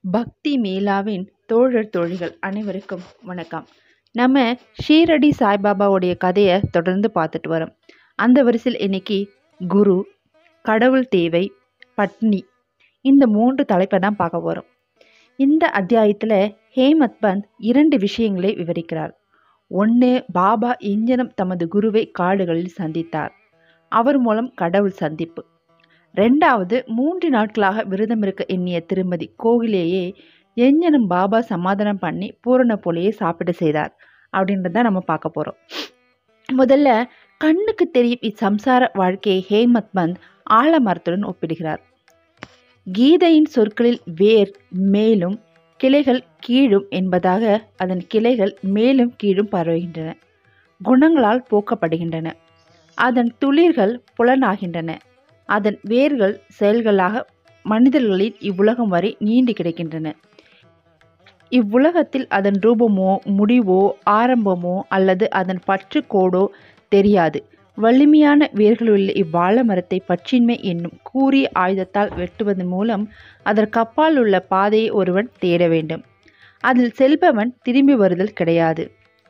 பக்தி மேளாவின் தோழர் தோழிகள் அனைவருக்கும் வணக்கம் நம்ம ஷீரடி சாய்பாபாவுடைய கதையை தொடர்ந்து பார்த்துட்டு வரோம் அந்த வரிசையில் இன்னைக்கு குரு கடவுள் தேவை பட்னி இந்த மூன்று தலைப்பை தான் பார்க்க போகிறோம் இந்த அத்தியாயத்தில் ஹேமத் பந்த் இரண்டு விஷயங்களை விவரிக்கிறார் ஒன்று பாபா இஞ்சனம் தமது குருவை காடுகளில் சந்தித்தார் அவர் மூலம் கடவுள் சந்திப்பு ரெண்டாவது மூன்று நாட்களாக விரதம் இருக்க எண்ணிய திருமதி கோகிலேயே எஞ்சனம் பாபா சமாதானம் பண்ணி பூரண போலையே சாப்பிட செய்தார் அப்படின்றத நம்ம பார்க்க போகிறோம் முதல்ல கண்ணுக்கு தெரியும் இச்சம்சார வாழ்க்கையை ஹேமத் பந்த் ஆலமரத்துடன் ஒப்பிடுகிறார் கீதையின் சொற்களில் வேர் மேலும் கிளைகள் கீழும் என்பதாக அதன் கிளைகள் மேலும் கீழும் பரவுகின்றன குணங்களால் போக்கப்படுகின்றன அதன் துளிர்கள் புலனாகின்றன அதன் வேர்கள் செயல்களாக மனிதர்களின் இவ்வுலகம் வரை நீண்டு கிடக்கின்றன இவ்வுலகத்தில் அதன் ரூபமோ முடிவோ ஆரம்பமோ அல்லது அதன் பற்று கோடோ தெரியாது வலிமையான வேர்களுள்ள இவ்வாழ மரத்தை பற்றின்மை என்னும் கூறிய ஆயுதத்தால் வெட்டுவதன் மூலம் அதற்கப்பால் உள்ள பாதையை ஒருவன் தேட வேண்டும் அதில் செல்பவன் திரும்பி வருதல் கிடையாது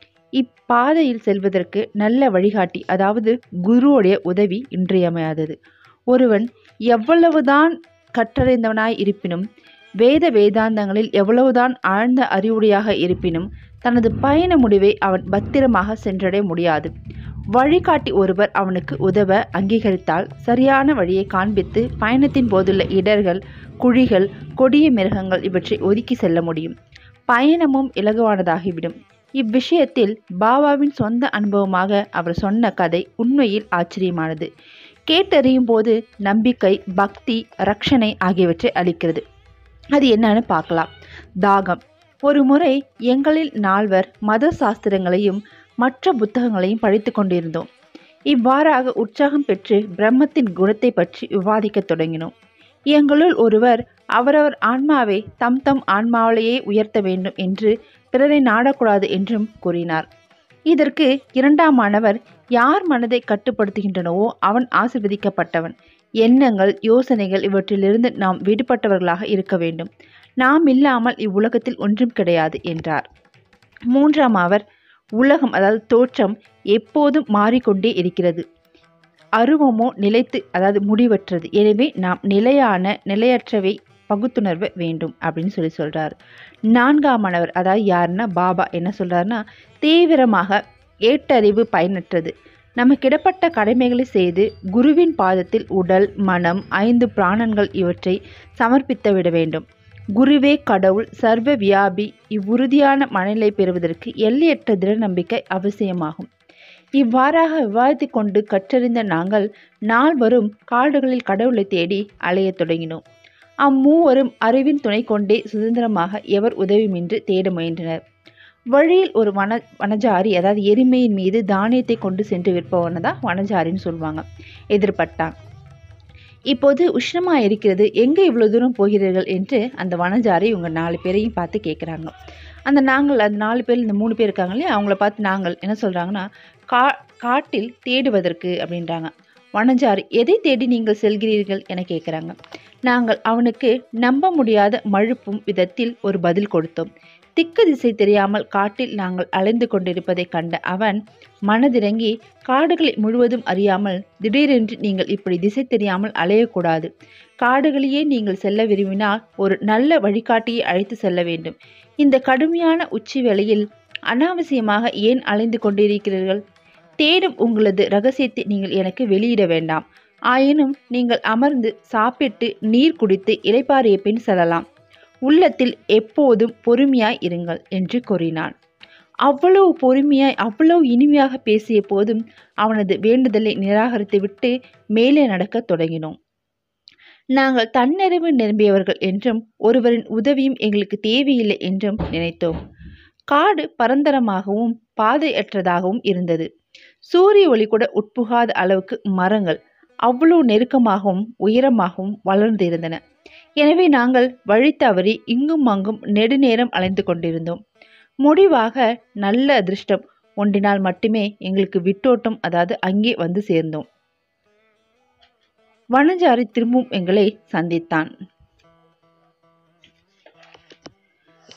இப்பாதையில் செல்வதற்கு நல்ல வழிகாட்டி அதாவது குருவுடைய உதவி இன்றியமையாதது ஒருவன் எவ்வளவுதான் கற்றறிந்தவனாய் இருப்பினும் வேத வேதாந்தங்களில் எவ்வளவுதான் ஆழ்ந்த அறிவுடையாக இருப்பினும் தனது பயண முடிவை அவன் பத்திரமாக சென்றடைய முடியாது வழிகாட்டி ஒருவர் அவனுக்கு உதவ அங்கீகரித்தால் சரியான வழியை காண்பித்து பயணத்தின் போதுள்ள இடர்கள் குழிகள் கொடிய மிருகங்கள் இவற்றை ஒதுக்கி செல்ல முடியும் பயணமும் இலகுவானதாகிவிடும் இவ்விஷயத்தில் பாபாவின் சொந்த அனுபவமாக அவர் சொன்ன கதை உண்மையில் ஆச்சரியமானது கேட்டறியும் போது நம்பிக்கை பக்தி ரக்ஷனை ஆகியவற்றை அளிக்கிறது அது என்னன்னு பார்க்கலாம் தாகம் ஒரு முறை எங்களில் நால்வர் மத சாஸ்திரங்களையும் மற்ற புத்தகங்களையும் படித்து கொண்டிருந்தோம் இவ்வாறாக உற்சாகம் பெற்று பிரம்மத்தின் குணத்தை பற்றி விவாதிக்கத் தொடங்கினோம் எங்களுள் ஒருவர் அவரவர் ஆன்மாவை தம் தம் ஆன்மாவிலேயே உயர்த்த வேண்டும் என்று பிறரை நாடக்கூடாது என்றும் கூறினார் இதற்கு இரண்டாமானவர் யார் மனதை கட்டுப்படுத்துகின்றனவோ அவன் ஆசிர்வதிக்கப்பட்டவன் எண்ணங்கள் யோசனைகள் இவற்றிலிருந்து நாம் விடுபட்டவர்களாக இருக்க வேண்டும் நாம் இல்லாமல் இவ்வுலகத்தில் ஒன்றும் கிடையாது என்றார் மூன்றாம் அவர் உலகம் அதாவது தோற்றம் எப்போதும் மாறிக்கொண்டே இருக்கிறது அருவமோ நிலைத்து அதாவது முடிவற்றது எனவே நாம் நிலையான நிலையற்றவை பகுத்துணர்வ வேண்டும் அப்படின்னு சொல்லி சொல்கிறார் நான்காமனவர் அதாவது யாருன்னா பாபா என்ன சொல்கிறாருன்னா தீவிரமாக ஏட்டறிவு பயனற்றது நமக்கிடப்பட்ட கடமைகளை செய்து குருவின் பாதத்தில் உடல் மனம் ஐந்து பிராணன்கள் இவற்றை சமர்ப்பித்து விட வேண்டும் குருவே கடவுள் சர்வ வியாபி இவ்வுறுதியான மனநிலை பெறுவதற்கு எல்லையற்ற திட நம்பிக்கை அவசியமாகும் இவ்வாறாக விவாதித்து கொண்டு கற்றறிந்த நாங்கள் நால்வரும் காடுகளில் கடவுளை தேடி அலையத் தொடங்கினோம் அம்மூவரும் அறிவின் துணை கொண்டே சுதந்திரமாக எவர் உதவியுமின்றி தேட முயன்றனர் வழியில் ஒரு வன வனஜாரி அதாவது எருமையின் மீது தானியத்தை கொண்டு சென்று விற்பவனை தான் வனஜாரின்னு சொல்லுவாங்க எதிர்பட்டான் இப்போது உஷ்ணமாக இருக்கிறது எங்கே இவ்வளோ தூரம் போகிறீர்கள் என்று அந்த வனஜாரி இவங்க நாலு பேரையும் பார்த்து கேட்குறாங்க அந்த நாங்கள் அந்த நாலு பேர் இந்த மூணு பேர் இருக்காங்க இல்லையா அவங்கள பார்த்து நாங்கள் என்ன சொல்கிறாங்கன்னா கா காட்டில் தேடுவதற்கு அப்படின்றாங்க வனஜாரி எதை தேடி நீங்கள் செல்கிறீர்கள் என கேட்குறாங்க நாங்கள் அவனுக்கு நம்ப முடியாத மழுப்பும் விதத்தில் ஒரு பதில் கொடுத்தோம் திக்கு திசை தெரியாமல் காட்டில் நாங்கள் அலைந்து கொண்டிருப்பதை கண்ட அவன் மனதிறங்கி காடுகளை முழுவதும் அறியாமல் திடீரென்று நீங்கள் இப்படி திசை தெரியாமல் அலையக்கூடாது காடுகளையே நீங்கள் செல்ல விரும்பினால் ஒரு நல்ல வழிகாட்டியை அழைத்து செல்ல வேண்டும் இந்த கடுமையான உச்சி வேளையில் அனாவசியமாக ஏன் அலைந்து கொண்டிருக்கிறீர்கள் தேடும் உங்களது ரகசியத்தை நீங்கள் எனக்கு வெளியிட வேண்டாம் ஆயினும் நீங்கள் அமர்ந்து சாப்பிட்டு நீர் குடித்து இலைப்பாரிய பின் செல்லலாம் உள்ளத்தில் எப்போதும் பொறுமையாய் இருங்கள் என்று கூறினான் அவ்வளவு பொறுமையாய் அவ்வளவு இனிமையாக பேசிய போதும் அவனது வேண்டுதலை நிராகரித்துவிட்டு மேலே நடக்கத் தொடங்கினோம் நாங்கள் தன்னறிவு நிரம்பியவர்கள் என்றும் ஒருவரின் உதவியும் எங்களுக்கு தேவையில்லை என்றும் நினைத்தோம் காடு பரந்தரமாகவும் பாதையற்றதாகவும் இருந்தது சூரிய ஒளி கூட உட்புகாத அளவுக்கு மரங்கள் அவ்வளவு நெருக்கமாகவும் உயரமாகவும் வளர்ந்திருந்தன எனவே நாங்கள் வழி தவறி இங்கும் அங்கும் நெடுநேரம் அலைந்து கொண்டிருந்தோம் முடிவாக நல்ல அதிர்ஷ்டம் ஒன்றினால் மட்டுமே எங்களுக்கு விட்டோட்டம் அதாவது அங்கே வந்து சேர்ந்தோம் வனஜாரி திரும்பவும் எங்களை சந்தித்தான்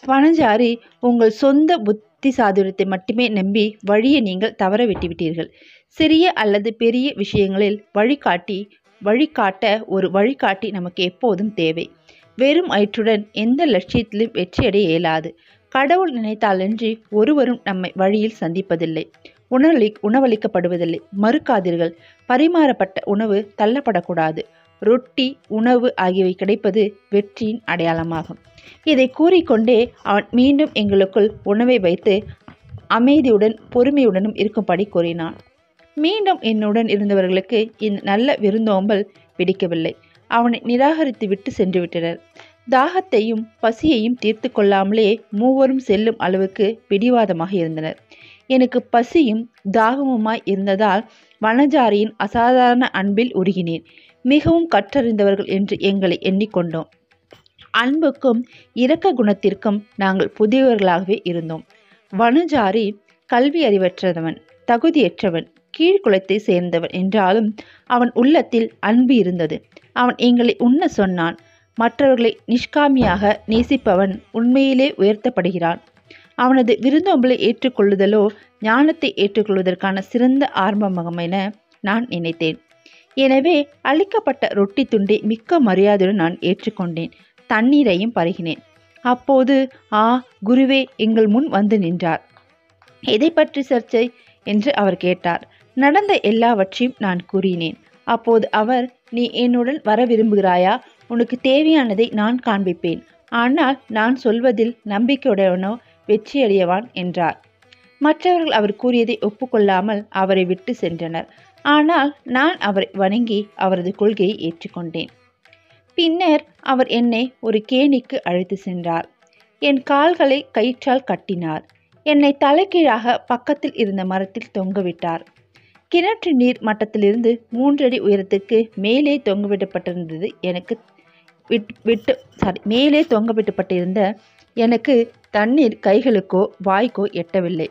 வனஜாரி உங்கள் சொந்த புத்தி சாதுரியத்தை மட்டுமே நம்பி வழியை நீங்கள் தவற விட்டுவிட்டீர்கள் சிறிய அல்லது பெரிய விஷயங்களில் வழிகாட்டி வழிகாட்ட ஒரு வழிகாட்டி நமக்கு எப்போதும் தேவை வெறும் வயிற்றுடன் எந்த லட்சியத்திலும் வெற்றியடைய இயலாது கடவுள் நினைத்தாலன்றி ஒருவரும் நம்மை வழியில் சந்திப்பதில்லை உணவளி உணவளிக்கப்படுவதில்லை மறுக்காதீர்கள் பரிமாறப்பட்ட உணவு தள்ளப்படக்கூடாது ரொட்டி உணவு ஆகியவை கிடைப்பது வெற்றியின் அடையாளமாகும் இதை கூறிக்கொண்டே அவன் மீண்டும் எங்களுக்குள் உணவை வைத்து அமைதியுடன் பொறுமையுடனும் இருக்கும்படி கூறினான் மீண்டும் என்னுடன் இருந்தவர்களுக்கு இந்த நல்ல விருந்தோம்பல் பிடிக்கவில்லை அவனை நிராகரித்து விட்டு சென்று விட்டனர் தாகத்தையும் பசியையும் தீர்த்து கொள்ளாமலே மூவரும் செல்லும் அளவுக்கு பிடிவாதமாக இருந்தனர் எனக்கு பசியும் தாகமுமாய் இருந்ததால் வனஜாரியின் அசாதாரண அன்பில் உருகினேன் மிகவும் கற்றறிந்தவர்கள் என்று எங்களை எண்ணிக்கொண்டோம் அன்புக்கும் இரக்க குணத்திற்கும் நாங்கள் புதியவர்களாகவே இருந்தோம் வனஜாரி கல்வி அறிவற்றவன் தகுதியற்றவன் கீழ்குலத்தை சேர்ந்தவன் என்றாலும் அவன் உள்ளத்தில் அன்பு இருந்தது அவன் எங்களை உண்ண சொன்னான் மற்றவர்களை நிஷ்காமியாக நேசிப்பவன் உண்மையிலே உயர்த்தப்படுகிறான் அவனது விருந்தோம்பலை ஏற்றுக்கொள்ளுதலோ ஞானத்தை ஏற்றுக்கொள்வதற்கான சிறந்த ஆரம்பமாகும் என நான் நினைத்தேன் எனவே அளிக்கப்பட்ட ரொட்டி துண்டை மிக்க மரியாதையுடன் நான் ஏற்றுக்கொண்டேன் தண்ணீரையும் பருகினேன் அப்போது ஆ குருவே எங்கள் முன் வந்து நின்றார் எதை பற்றி சர்ச்சை என்று அவர் கேட்டார் நடந்த எல்லாவற்றையும் நான் கூறினேன் அப்போது அவர் நீ என்னுடன் வர விரும்புகிறாயா உனக்கு தேவையானதை நான் காண்பிப்பேன் ஆனால் நான் சொல்வதில் நம்பிக்கையுடையவனோ வெற்றியடையவான் என்றார் மற்றவர்கள் அவர் கூறியதை ஒப்புக்கொள்ளாமல் அவரை விட்டு சென்றனர் ஆனால் நான் அவரை வணங்கி அவரது கொள்கையை ஏற்றுக்கொண்டேன் பின்னர் அவர் என்னை ஒரு கேணிக்கு அழைத்து சென்றார் என் கால்களை கயிற்றால் கட்டினார் என்னை தலைகீழாக பக்கத்தில் இருந்த மரத்தில் தொங்கவிட்டார் கிணற்று நீர் மட்டத்திலிருந்து மூன்றடி உயரத்திற்கு மேலே தொங்கவிடப்பட்டிருந்தது எனக்கு விட் விட்டு சாரி மேலே தொங்கவிடப்பட்டிருந்த எனக்கு தண்ணீர் கைகளுக்கோ வாய்க்கோ எட்டவில்லை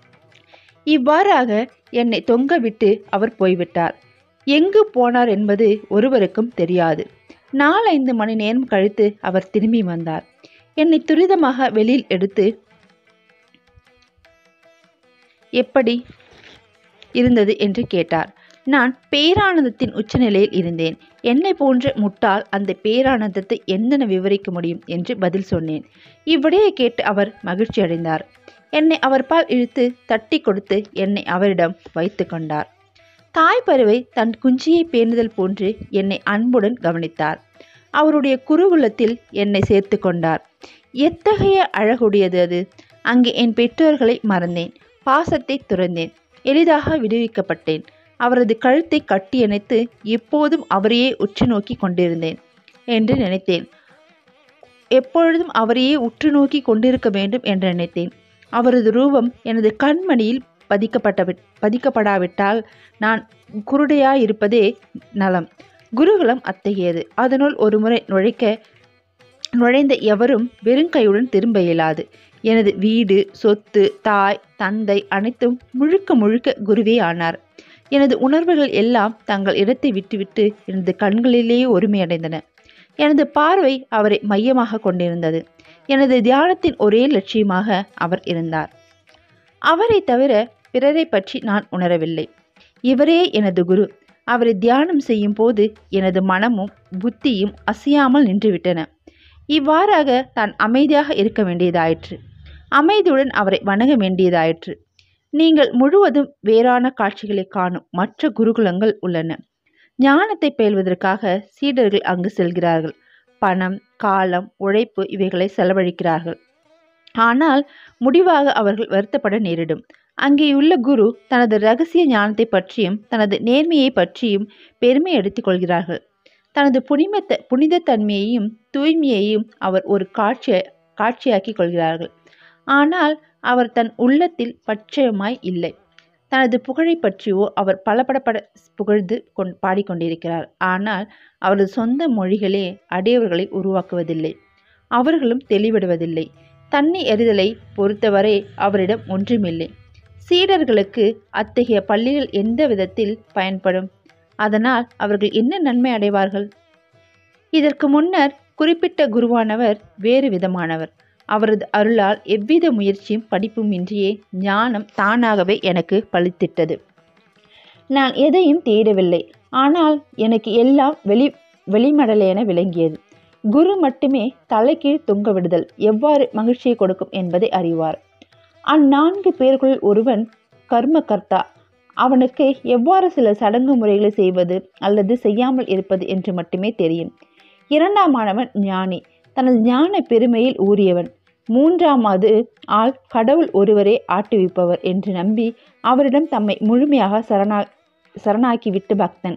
இவ்வாறாக என்னை தொங்கவிட்டு அவர் போய்விட்டார் எங்கு போனார் என்பது ஒருவருக்கும் தெரியாது நாலைந்து மணி நேரம் கழித்து அவர் திரும்பி வந்தார் என்னை துரிதமாக வெளியில் எடுத்து எப்படி இருந்தது என்று கேட்டார் நான் பேரானந்தத்தின் உச்சநிலையில் இருந்தேன் என்னை போன்ற முட்டாள் அந்த பேரானந்தத்தை எந்தென விவரிக்க முடியும் என்று பதில் சொன்னேன் இவ்விடையை கேட்டு அவர் மகிழ்ச்சி அடைந்தார் என்னை அவர் பால் இழுத்து தட்டி கொடுத்து என்னை அவரிடம் வைத்து கொண்டார் தாய்ப்பருவை தன் குஞ்சியை பேணுதல் போன்று என்னை அன்புடன் கவனித்தார் அவருடைய குருகுலத்தில் என்னை சேர்த்து கொண்டார் எத்தகைய அழகுடையது அது அங்கே என் பெற்றோர்களை மறந்தேன் பாசத்தை துறந்தேன் எளிதாக விடுவிக்கப்பட்டேன் அவரது கழுத்தை கட்டியணைத்து எப்போதும் அவரையே உற்று நோக்கி கொண்டிருந்தேன் என்று நினைத்தேன் எப்பொழுதும் அவரையே உற்று நோக்கி கொண்டிருக்க வேண்டும் என்று நினைத்தேன் அவரது ரூபம் எனது கண்மணியில் பதிக்கப்பட்ட பதிக்கப்படாவிட்டால் நான் குருடையாயிருப்பதே நலம் குருகுலம் அத்தகையது அதனுள் ஒருமுறை நுழைக்க நுழைந்த எவரும் வெறுங்கையுடன் திரும்ப இயலாது எனது வீடு சொத்து தாய் தந்தை அனைத்தும் முழுக்க முழுக்க குருவே ஆனார் எனது உணர்வுகள் எல்லாம் தங்கள் இடத்தை விட்டுவிட்டு எனது கண்களிலேயே ஒருமையடைந்தன எனது பார்வை அவரை மையமாக கொண்டிருந்தது எனது தியானத்தின் ஒரே லட்சியமாக அவர் இருந்தார் அவரை தவிர பிறரை பற்றி நான் உணரவில்லை இவரே எனது குரு அவரை தியானம் செய்யும் போது எனது மனமும் புத்தியும் அசையாமல் நின்றுவிட்டன இவ்வாறாக தான் அமைதியாக இருக்க வேண்டியதாயிற்று அமைதியுடன் அவரை வணங்க வேண்டியதாயிற்று நீங்கள் முழுவதும் வேறான காட்சிகளை காணும் மற்ற குருகுலங்கள் உள்ளன ஞானத்தை பயில்வதற்காக சீடர்கள் அங்கு செல்கிறார்கள் பணம் காலம் உழைப்பு இவைகளை செலவழிக்கிறார்கள் ஆனால் முடிவாக அவர்கள் வருத்தப்பட நேரிடும் அங்கேயுள்ள குரு தனது ரகசிய ஞானத்தை பற்றியும் தனது நேர்மையை பற்றியும் பெருமை எடுத்துக் கொள்கிறார்கள் தனது புனிமத்த புனிதத்தன்மையையும் தூய்மையையும் அவர் ஒரு காட்சி காட்சியாக்கி கொள்கிறார்கள் ஆனால் அவர் தன் உள்ளத்தில் பட்சயமாய் இல்லை தனது புகழை பற்றியோ அவர் பலபடப்பட புகழ்ந்து கொண் பாடிக்கொண்டிருக்கிறார் ஆனால் அவரது சொந்த மொழிகளே அடையவர்களை உருவாக்குவதில்லை அவர்களும் தெளிவிடுவதில்லை தண்ணி எறிதலை பொறுத்தவரை அவரிடம் ஒன்றுமில்லை சீடர்களுக்கு அத்தகைய பள்ளிகள் எந்த விதத்தில் பயன்படும் அதனால் அவர்கள் என்ன நன்மை அடைவார்கள் இதற்கு முன்னர் குறிப்பிட்ட குருவானவர் வேறு விதமானவர் அவரது அருளால் எவ்வித முயற்சியும் படிப்பும் இன்றியே ஞானம் தானாகவே எனக்கு பளித்திட்டது நான் எதையும் தேடவில்லை ஆனால் எனக்கு எல்லாம் வெளி வெளிமடலேன விளங்கியது குரு மட்டுமே தலைகீழ் தொங்க விடுதல் எவ்வாறு மகிழ்ச்சியை கொடுக்கும் என்பதை அறிவார் அந்நான்கு பேர்களுள் ஒருவன் கர்மகர்த்தா அவனுக்கு எவ்வாறு சில சடங்கு முறைகளை செய்வது அல்லது செய்யாமல் இருப்பது என்று மட்டுமே தெரியும் இரண்டாமானவன் ஞானி தனது ஞான பெருமையில் ஊறியவன் மூன்றாமாவது ஆள் கடவுள் ஒருவரே ஆட்டுவிப்பவர் என்று நம்பி அவரிடம் தம்மை முழுமையாக சரணா சரணாக்கிவிட்டு பக்தன்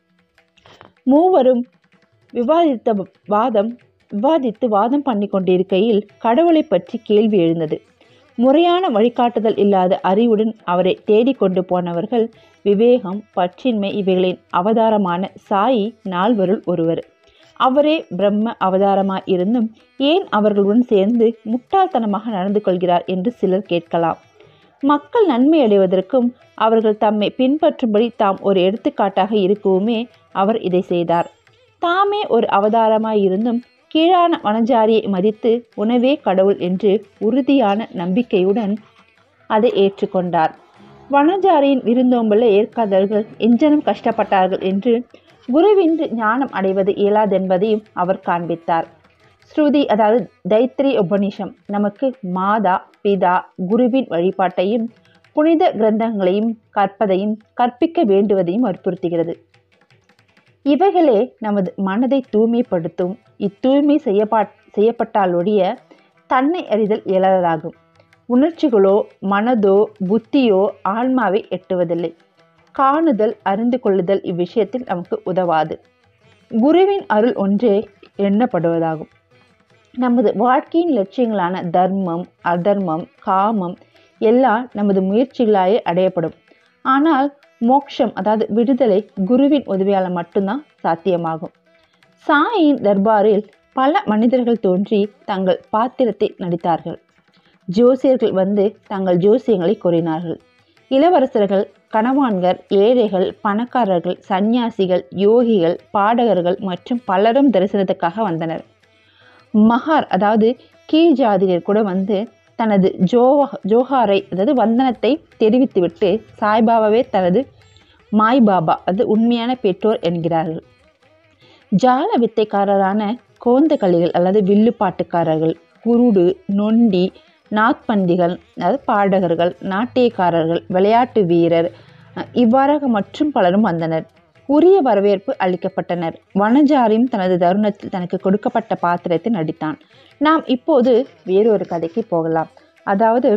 மூவரும் விவாதித்த வாதம் விவாதித்து வாதம் பண்ணி கொண்டிருக்கையில் கடவுளை பற்றி கேள்வி எழுந்தது முறையான வழிகாட்டுதல் இல்லாத அறிவுடன் அவரை தேடிக்கொண்டு போனவர்கள் விவேகம் பற்றின்மை இவைகளின் அவதாரமான சாயி நால்வருள் ஒருவர் அவரே பிரம்ம அவதாரமாய் இருந்தும் ஏன் அவர்களுடன் சேர்ந்து முட்டாள்தனமாக நடந்து கொள்கிறார் என்று சிலர் கேட்கலாம் மக்கள் நன்மை அடைவதற்கும் அவர்கள் தம்மை பின்பற்றும்படி தாம் ஒரு எடுத்துக்காட்டாக இருக்கவுமே அவர் இதை செய்தார் தாமே ஒரு அவதாரமாய் இருந்தும் கீழான வனஜாரியை மதித்து உணவே கடவுள் என்று உறுதியான நம்பிக்கையுடன் அதை ஏற்றுக்கொண்டார் வனஜாரியின் விருந்தோம்பலை ஏற்காதவர்கள் எஞ்சனம் கஷ்டப்பட்டார்கள் என்று குருவின்றி ஞானம் அடைவது இயலாதென்பதையும் அவர் காண்பித்தார் ஸ்ருதி அதாவது தைத்திரி உபனிஷம் நமக்கு மாதா பிதா குருவின் வழிபாட்டையும் புனித கிரந்தங்களையும் கற்பதையும் கற்பிக்க வேண்டுவதையும் வற்புறுத்துகிறது இவைகளே நமது மனதை தூய்மைப்படுத்தும் இத்தூய்மை செய்யப்பா செய்யப்பட்டாலொழிய தன்னை அறிதல் இயலாததாகும் உணர்ச்சிகளோ மனதோ புத்தியோ ஆன்மாவை எட்டுவதில்லை காணுதல் அறிந்து கொள்ளுதல் இவ்விஷயத்தில் நமக்கு உதவாது குருவின் அருள் ஒன்றே எண்ணப்படுவதாகும் நமது வாழ்க்கையின் லட்சியங்களான தர்மம் அதர்மம் காமம் எல்லாம் நமது முயற்சிகளாயே அடையப்படும் ஆனால் மோக்ஷம் அதாவது விடுதலை குருவின் உதவியால் மட்டும்தான் சாத்தியமாகும் சாயின் தர்பாரில் பல மனிதர்கள் தோன்றி தங்கள் பாத்திரத்தை நடித்தார்கள் ஜோசியர்கள் வந்து தங்கள் ஜோசியங்களை கூறினார்கள் இளவரசர்கள் கணவான்கள் ஏழைகள் பணக்காரர்கள் சந்நியாசிகள் யோகிகள் பாடகர்கள் மற்றும் பலரும் தரிசனத்துக்காக வந்தனர் மகார் அதாவது கீழ் ஜாதியர் கூட வந்து தனது ஜோவா ஜோஹாரை அதாவது வந்தனத்தை தெரிவித்துவிட்டு சாய்பாபாவே தனது மாய் பாபா அது உண்மையான பெற்றோர் என்கிறார்கள் ஜால வித்தைக்காரரான கோந்தகளிகள் அல்லது வில்லுப்பாட்டுக்காரர்கள் குருடு நொண்டி நாக்பந்திகள் அதாவது பாடகர்கள் நாட்டியக்காரர்கள் விளையாட்டு வீரர் இவ்வாறாக மற்றும் பலரும் வந்தனர் உரிய வரவேற்பு அளிக்கப்பட்டனர் வனஜாரியும் தனது தருணத்தில் தனக்கு கொடுக்கப்பட்ட பாத்திரத்தை நடித்தான் நாம் இப்போது வேறொரு கதைக்கு போகலாம் அதாவது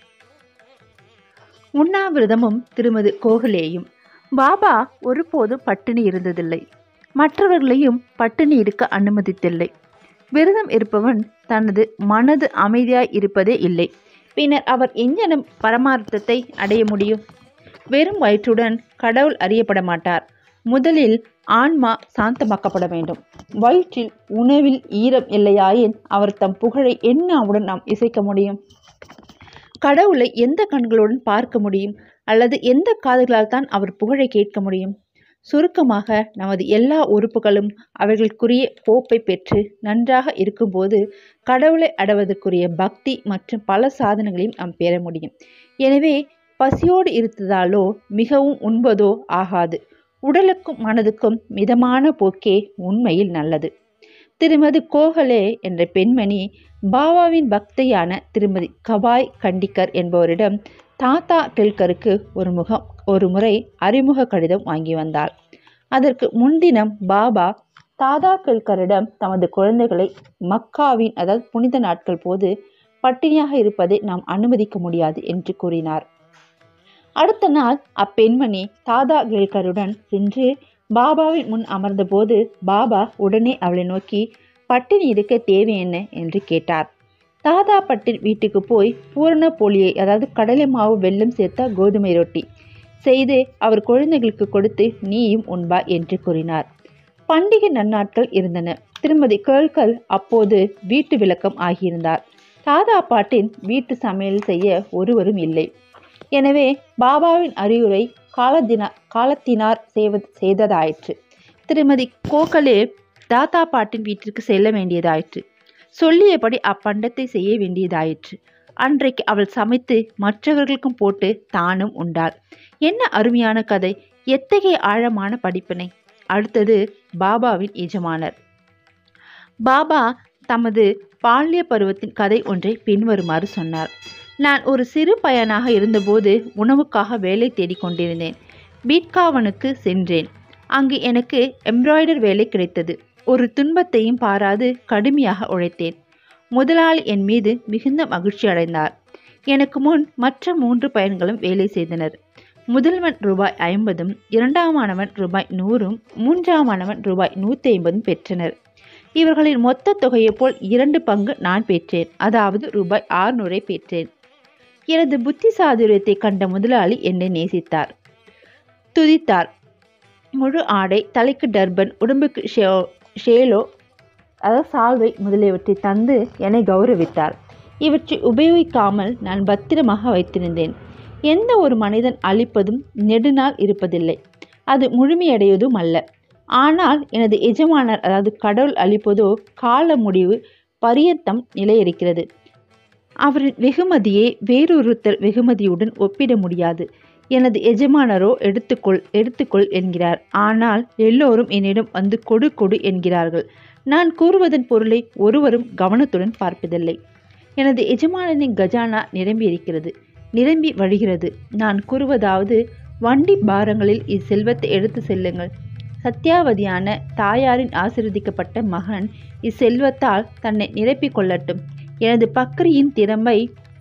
உண்ணாவிரதமும் திருமதி கோகலேயும் பாபா ஒருபோதும் பட்டினி இருந்ததில்லை மற்றவர்களையும் பட்டினி இருக்க அனுமதித்தில்லை விரதம் இருப்பவன் தனது மனது அமைதியாய் இருப்பதே இல்லை பின்னர் அவர் எஞ்சனும் பரமார்த்தத்தை அடைய முடியும் வெறும் வயிற்றுடன் கடவுள் அறியப்பட மாட்டார் முதலில் ஆன்மா சாந்தமாக்கப்பட வேண்டும் வயிற்றில் உணவில் ஈரம் இல்லையாயின் அவர் தம் புகழை என்னாவுடன் நாம் இசைக்க முடியும் கடவுளை எந்த கண்களுடன் பார்க்க முடியும் அல்லது எந்த காதுகளால் தான் அவர் புகழை கேட்க முடியும் சுருக்கமாக நமது எல்லா உறுப்புகளும் அவர்களுக்குரிய போப்பை பெற்று நன்றாக இருக்கும்போது கடவுளை அடைவதற்குரிய பக்தி மற்றும் பல சாதனங்களையும் நாம் பெற முடியும் எனவே பசியோடு இருந்ததாலோ மிகவும் உண்பதோ ஆகாது உடலுக்கும் மனதுக்கும் மிதமான போக்கே உண்மையில் நல்லது திருமதி கோகலே என்ற பெண்மணி பாபாவின் பக்தையான திருமதி கபாய் கண்டிக்கர் என்பவரிடம் தாத்தா டெல்கருக்கு ஒரு முகம் ஒரு முறை அறிமுக கடிதம் வாங்கி வந்தாள் அதற்கு முன்தினம் பாபா தாதா கெல்கரிடம் தமது குழந்தைகளை மக்காவின் அதாவது புனித நாட்கள் போது பட்டினியாக இருப்பதை நாம் அனுமதிக்க முடியாது என்று கூறினார் அடுத்த நாள் அப்பெண்மணி தாதா கேல்கருடன் சென்று பாபாவின் முன் அமர்ந்தபோது பாபா உடனே அவளை நோக்கி பட்டினி இருக்க தேவை என்ன என்று கேட்டார் தாதா பட்டின் வீட்டுக்கு போய் பூரண போலியை அதாவது கடலை மாவு வெல்லம் சேர்த்த கோதுமை ரொட்டி செய்து அவர் குழந்தைகளுக்கு கொடுத்து நீயும் உண்பா என்று கூறினார் பண்டிகை நன்னாட்கள் இருந்தன திருமதி கேள்கல் அப்போது வீட்டு விளக்கம் ஆகியிருந்தார் தாதா பாட்டின் வீட்டு சமையல் செய்ய ஒருவரும் இல்லை எனவே பாபாவின் அறிவுரை காலத்தினா காலத்தினார் செய்வது செய்ததாயிற்று திருமதி கோகலே தாத்தா பாட்டின் வீட்டிற்கு செல்ல வேண்டியதாயிற்று சொல்லியபடி அப்பண்டத்தை செய்ய வேண்டியதாயிற்று அன்றைக்கு அவள் சமைத்து மற்றவர்களுக்கும் போட்டு தானும் உண்டாள் என்ன அருமையான கதை எத்தகைய ஆழமான படிப்பினை அடுத்தது பாபாவின் எஜமானர் பாபா தமது பால்ய பருவத்தின் கதை ஒன்றை பின்வருமாறு சொன்னார் நான் ஒரு சிறு பையனாக இருந்தபோது உணவுக்காக வேலை தேடிக் கொண்டிருந்தேன் பீட்காவனுக்கு சென்றேன் அங்கு எனக்கு எம்ப்ராய்டர் வேலை கிடைத்தது ஒரு துன்பத்தையும் பாராது கடுமையாக உழைத்தேன் முதலாளி என் மீது மிகுந்த மகிழ்ச்சி அடைந்தார் எனக்கு முன் மற்ற மூன்று பையன்களும் வேலை செய்தனர் முதல்வன் ரூபாய் ஐம்பதும் இரண்டாமானவன் ரூபாய் நூறும் மூன்றாமானவன் ரூபாய் நூற்றி ஐம்பதும் பெற்றனர் இவர்களின் மொத்த தொகையைப் போல் இரண்டு பங்கு நான் பெற்றேன் அதாவது ரூபாய் ஆறுநூறை பெற்றேன் எனது புத்தி சாதுரியத்தை கண்ட முதலாளி என்னை நேசித்தார் துதித்தார் முழு ஆடை தலைக்கு டர்பன் உடம்புக்கு ஷே ஷேலோ அதாவது சால்வை முதலியவற்றை தந்து என்னை கௌரவித்தார் இவற்றை உபயோகிக்காமல் நான் பத்திரமாக வைத்திருந்தேன் எந்த ஒரு மனிதன் அழிப்பதும் நெடுநாள் இருப்பதில்லை அது முழுமையடைவதும் அல்ல ஆனால் எனது எஜமானர் அதாவது கடவுள் அளிப்பதோ கால முடிவு பரியந்தம் நிலையிருக்கிறது அவரின் வெகுமதியை வேறொருத்தர் வெகுமதியுடன் ஒப்பிட முடியாது எனது எஜமானரோ எடுத்துக்கொள் எடுத்துக்கொள் என்கிறார் ஆனால் எல்லோரும் என்னிடம் வந்து கொடு கொடு என்கிறார்கள் நான் கூறுவதன் பொருளை ஒருவரும் கவனத்துடன் பார்ப்பதில்லை எனது எஜமானனின் கஜானா நிரம்பி இருக்கிறது நிரம்பி வழிகிறது நான் கூறுவதாவது வண்டி பாரங்களில் இச்செல்வத்தை எடுத்து செல்லுங்கள் சத்தியாவதியான தாயாரின் ஆசிர்வதிக்கப்பட்ட மகன் இச்செல்வத்தால் தன்னை நிரப்பிக் கொள்ளட்டும் எனது பக்ரியின் திறமை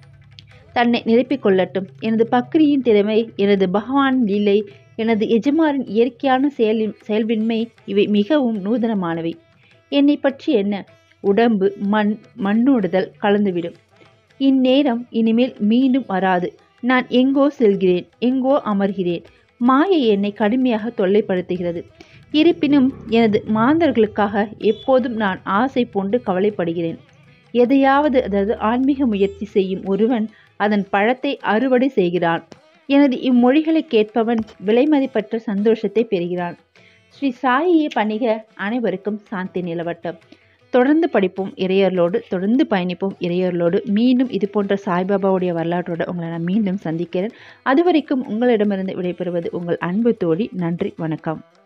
தன்னை நிரப்பிக் கொள்ளட்டும் எனது பக்ரியின் திறமை எனது பகவான் லீலை எனது எஜமாரின் இயற்கையான செயலின் செயல்வின்மை இவை மிகவும் நூதனமானவை என்னை பற்றி என்ன உடம்பு மண் மண்ணோடுதல் கலந்துவிடும் இந்நேரம் இனிமேல் மீண்டும் வராது நான் எங்கோ செல்கிறேன் எங்கோ அமர்கிறேன் மாயை என்னை கடுமையாக தொல்லைப்படுத்துகிறது இருப்பினும் எனது மாந்தர்களுக்காக எப்போதும் நான் ஆசை பூண்டு கவலைப்படுகிறேன் எதையாவது அதாவது ஆன்மீக முயற்சி செய்யும் ஒருவன் அதன் பழத்தை அறுவடை செய்கிறான் எனது இம்மொழிகளை கேட்பவன் விலைமதிப்பற்ற சந்தோஷத்தை பெறுகிறான் ஸ்ரீ சாயியை பணிக அனைவருக்கும் சாந்தி நிலவட்டம் தொடர்ந்து படிப்போம் இறையர்களோடு தொடர்ந்து பயணிப்போம் இறையர்களோடு மீண்டும் இது போன்ற சாய்பாபாவுடைய வரலாற்றோடு உங்களை நான் மீண்டும் சந்திக்கிறேன் அதுவரைக்கும் உங்களிடமிருந்து விடைபெறுவது உங்கள் அன்பு தோழி நன்றி வணக்கம்